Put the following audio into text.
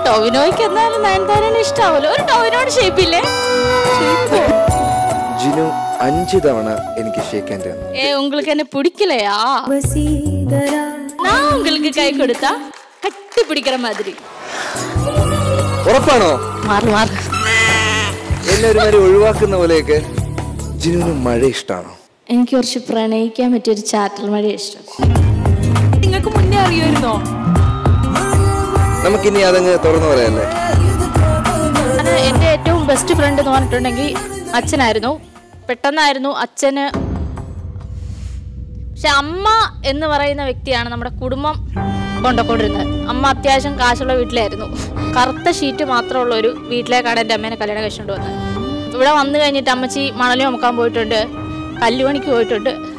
ടോവിനോയ്ക്ക് എന്നാലും നയൻതാരനെ ഇഷ്ടാവല്ലോ ഒരു ടോവിനോട് ഷേപ്പില്ലേ ജിനു അഞ്ച് തവണ എനിക്ക് ഷേക്കാൻ തന്നു ഏ உங்களுக்கு என்ன பிடிக்கலையா நான் உங்களுக்கு கை கொடுத்தா கட்டி பிடிக்கிற மாதிரி ഉറപ്പാണോ മാറി മാറി എന്നെ ഒരുമാതിരി ഒഴിവാക്കുന്ന പോലെയൊക്കെ ജിനുവിന് മഴ ഇഷ്ടമാണോ എനിക്ക് കുറച്ച് പ്രണയിക്കാൻ പറ്റിയ ഒരു ചാറ്റൽ മഴ ഇഷ്ടം നിങ്ങൾക്ക് മുന്നേ അറിയുമായിരുന്നോ നമുക്കിനി അതങ്ങ് തുറന്നു പറയല്ലേ അത് എൻ്റെ ഏറ്റവും ബെസ്റ്റ് ഫ്രണ്ട് എന്ന് പറഞ്ഞിട്ടുണ്ടെങ്കിൽ അച്ഛനായിരുന്നു പെട്ടെന്നായിരുന്നു അച്ഛന് പക്ഷെ അമ്മ എന്ന് പറയുന്ന വ്യക്തിയാണ് നമ്മുടെ കുടുംബം കൊണ്ടുകൊണ്ടിരുന്നത് അമ്മ അത്യാവശ്യം കാശുള്ള വീട്ടിലായിരുന്നു കറുത്ത ഷീറ്റ് മാത്രമുള്ള ഒരു വീട്ടിലേക്കാണ് എൻ്റെ അമ്മേനെ കല്യാണം കഴിച്ചുകൊണ്ട് വന്നത് ഇവിടെ വന്നു കഴിഞ്ഞിട്ട് അമ്മച്ചി മണലും അമുക്കാൻ പോയിട്ടുണ്ട് കല്ലുപണിക്ക് പോയിട്ടുണ്ട്